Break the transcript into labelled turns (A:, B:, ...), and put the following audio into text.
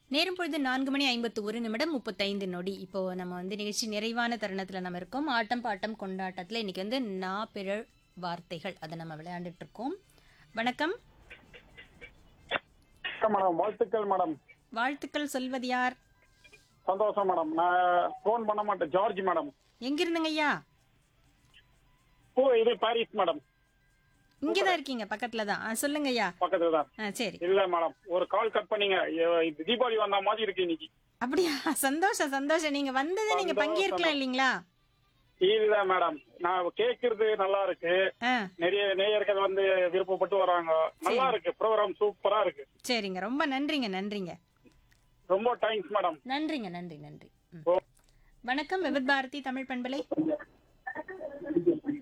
A: நேரம் பொழுது நான்கு மணி ஐம்பத்து ஒரு நிமிடம் முப்பத்தைந்து நொடி இப்போ நம்ம வந்து நிகழ்ச்சி நிறைவான தருணத்துல நம்ம இருக்கோம் ஆட்டம் பாட்டம் கொண்டாட்டத்துல இன்னைக்கு வந்து நா பிறழ் வார்த்தைகள் அதை நம்ம விளையாண்டுட்டு இருக்கோம் வணக்கம்
B: வணக்கம் மேடம் வாழ்த்துக்கள் மேடம்
A: வாழ்த்துக்கள் சொல்வது யார்
B: சந்தோஷம் மேடம் நான் ஃபோன் பண்ண மாட்டேன் ஜார்ஜ் மேடம்
A: எங்கிருந்துங்க ஐயா
B: ஓ இது பாரிஸ் மேடம்
A: இங்கதான் இருக்கீங்க பக்கத்துல தான் ஆ, சொல்லுங்க ஐயா
B: பக்கத்துல தான்
A: ஆ சரி
B: இல்ல மேடம் ஒரு கால் கட் பண்ணீங்க ஐயோ, இது தீபாவளி வந்த மாதிரி இருக்கு இன்னைக்கு
A: அப்படியா சந்தோஷம் சந்தோஷம் நீங்க வந்தது நீங்க
B: சந்தோஷம்.
A: பங்கேற்கலாம் இல்லைங்களா
B: இல்ல மேடம் நான் கேக்குறது நல்லா இருக்கு
A: ஆ
B: நிறைய நேயர்கள் வந்து விருப்பப்பட்டு வராங்க நல்லா இருக்கு ப்ரோக்ராம் சூப்பரா இருக்கு
A: சரிங்க ரொம்ப நன்றிங்க நன்றிங்க
B: ரொம்ப தேங்க்ஸ் மேடம்
A: நன்றிங்க நன்றி நன்றி ம்.
B: ஓ.
A: வணக்கம் விபத் பாரதி தமிழ் பண்பலை